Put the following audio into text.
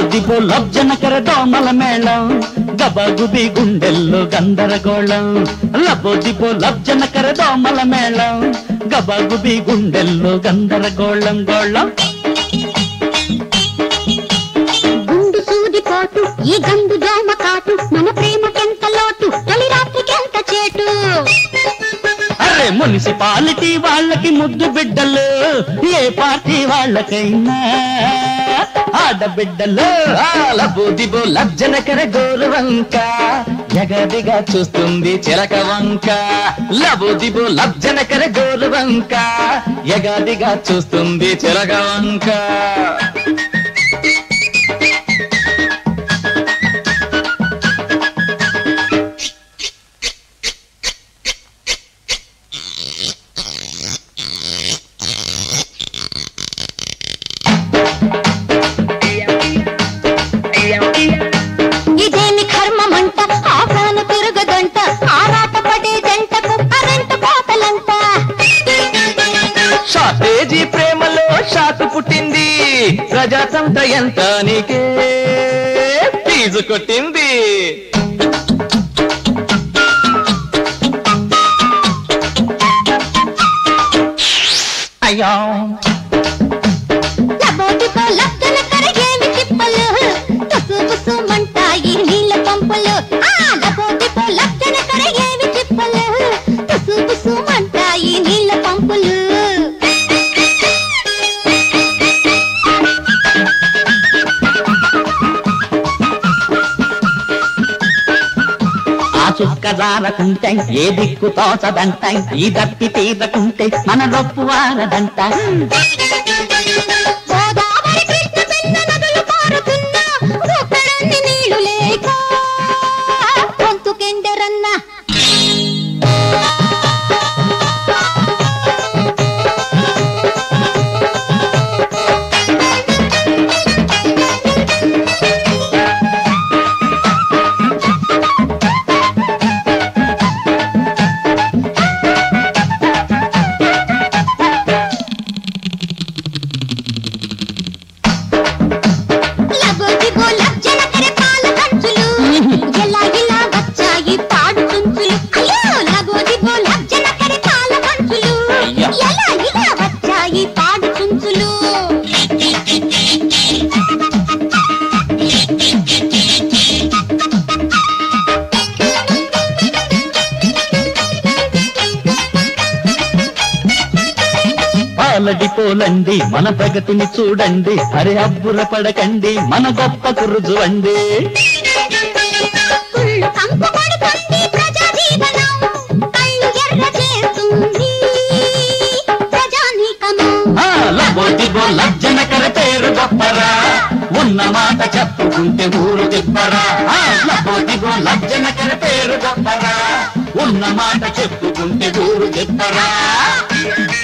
లబోదిబో లబ్జనకర దోమల మేళం గబగుబి గుండెల్లో గందరగోళం లబోదిబో లబ్జనకర దోమల మేళం గబగుబి గుండెల్లో గందరగోళం గోళం గుండు సూది పోటు ఈ గండు దోమ కాటు మన ప్రేమకెంత లోటు తొలి రాత్రికెంత చేటు అరే మున్సిపాలిటీ వాళ్ళకి ముద్దు బిడ్డలు ఏ పార్టీ వాళ్ళకైనా ఆడబిడ్డలు లబోదిబో లబ్జనకర గోరువంక ఎగదిగా చూస్తుంది చిలక వంక లబోదిబో లబ్జనకర గోరువంక ఎగదిగా చూస్తుంది చిలక వంక ఇదేమి కర్మమంట ఆకాను తిరగదంట ఆరాట పడే జంటకు అరంట కోతలంట షార్టేజీ ప్రేమలో షాకు పుట్టింది ప్రజాతంత ఎంత నీకే ఫీజు కొట్టింది అయ్యో లబోదిబో లబ్జన కరగేవి తిప్పలు తుసు బుసుమంటాయి నీళ్ళ పంపులు ఆ లబోదిబో లబ్జన కరగేవి తిప్పలు తుసు బుసుమంటాయి నీళ్ళ పంపులు ఆ చుక్క జారకుంటే ఏ దిక్కు తోచదంట ఈ దప్పి తీరకుంటే మన రొప్పు వారదంట గోదావరి కృష్ణ పెన్న నదులు పారుతున్నా ఒక్కడన్ని నీళ్లు లేక గొంతుకెండరన్నా లబోదిబో లబ్జన కరె పాల కంచులు ఎలా ఇలా వచ్చాయి పాడు చుంచులు అయ్యో లబోదిబో లబ్జన కరె పాల కంచులు అయ్యో. ఎలా ఇలా వచ్చాయి పాడు చుంచులు పాలడి పోలండి మన ప్రగతిని చూడండి అరే అబ్బుర పడకండి మన గొప్ప కురుజువండి కుళ్ళు కంపు కొడుతుంది ప్రజా జీవనం కళ్ళు ఎర్ర చేస్తుంది ప్రజానీకము ఆ లబోదిబో లజ్జనకర పేరు గొప్పరా ఉన్న మాట చెప్పుకుంటే ఊరు తిప్పరా ఆ లబోదిబో లజ్జనకర పేరు గొప్పరా ఉన్న మాట చెప్పుకుంటే ఊరు తిప్పరా